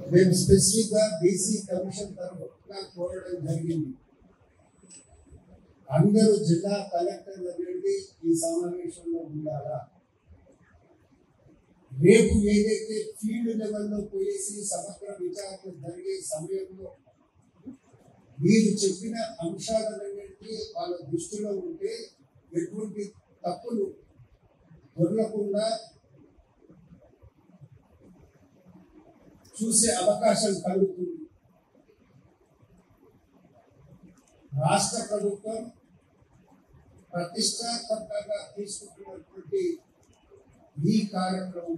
మేము స్పెసిఫిక్ గా BC commission తరఫున కోరడం జరిగింది అందరూ జిల్లా కలెక్టర్ల నుండి ఈ సమావేశంలో ఉండాలా రేపు ఏదైతే ఫీల్డ్ లెవెల్లో పోయేసి సమగ్ర విచారణ జరిగే సమయంలో మీరు చెప్పిన అంశాలన్నింటినీ వాళ్ళ దృష్టిలో ఉంటే ఎటువంటి తప్పులు దొరకకుండా చూసే అవకాశం కలుగుతుంది రాష్ట్ర ప్రభుత్వం ప్రతిష్టాత్మకంగా తీసుకుంటున్నటువంటి ఈ కార్యక్రమం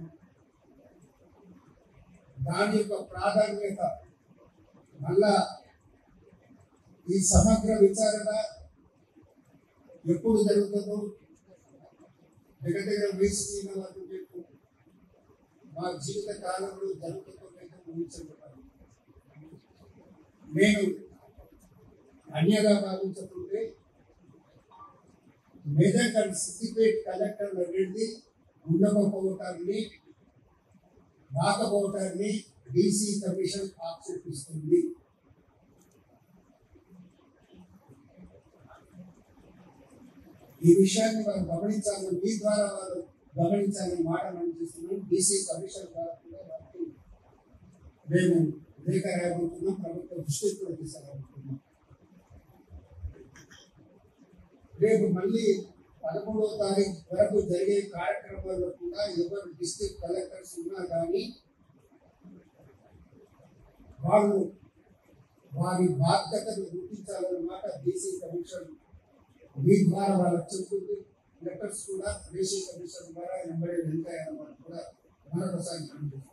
దాని యొక్క ప్రాధాన్యత మళ్ళా ఈ సమగ్ర విచారణ ఎప్పుడు జరుగుతుందో దగ్గర దగ్గర వేసి వరకు రేపు మా జీవిత కాలంలో జరుగుతుందో లేదో ఊహించబడ్డాను నేను అన్యగా భావించకుంటే మెదక్ అండ్ సిద్దిపేట్ కలెక్టర్ అనేది ఉండకపోవటాన్ని రాకపోవటాన్ని డీసీ కమిషన్ ఆక్షేపిస్తుంది ఈ విషయాన్ని వారు గమనించాలని మీ ద్వారా వారు గమనించాలని మాట మనం చేస్తున్నాం డీసీ కమిషన్ ద్వారా కూడా వారికి మేము లేఖ రాయబోతున్నాం ప్రభుత్వ దృష్టికి కూడా తీసుకురాబోతున్నాం రేపు మళ్ళీ పదమూడవ తారీఖు వరకు జరిగే కార్యక్రమాల్లో కూడా ఎవరు డిస్ట్రిక్ట్ కలెక్టర్స్ ఉన్నా కానీ వాళ్ళు వారి బాధ్యతను గుర్తించాలన్నమాట బీసీ కమిషన్ మీ ద్వారా వాళ్ళకి చెప్తుంది లెటర్స్ కూడా బీసీ కమిషన్ ద్వారా ఎంబడే వెళ్తాయన్నమాట కూడా మరొకసారి కనిపిస్తాం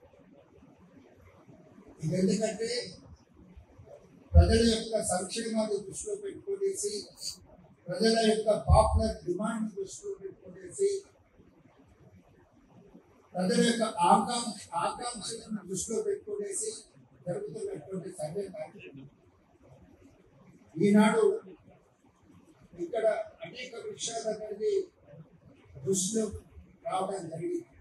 ఇది ఎందుకంటే ప్రజల యొక్క సంక్షేమాన్ని దృష్టిలో పెట్టుకునేసి ప్రజల యొక్క పాపులర్ డిమాండ్ దృష్టిలో పెట్టుకునేసి ప్రజల యొక్క ఆకాంక్ష ఆకాంక్షలను దృష్టిలో పెట్టుకునేసి జరుగుతున్నటువంటి సర్వే కార్యక్రమం ఈనాడు ఇక్కడ అనేక విషయాలు అనేది దృష్టిలో రావడం జరిగింది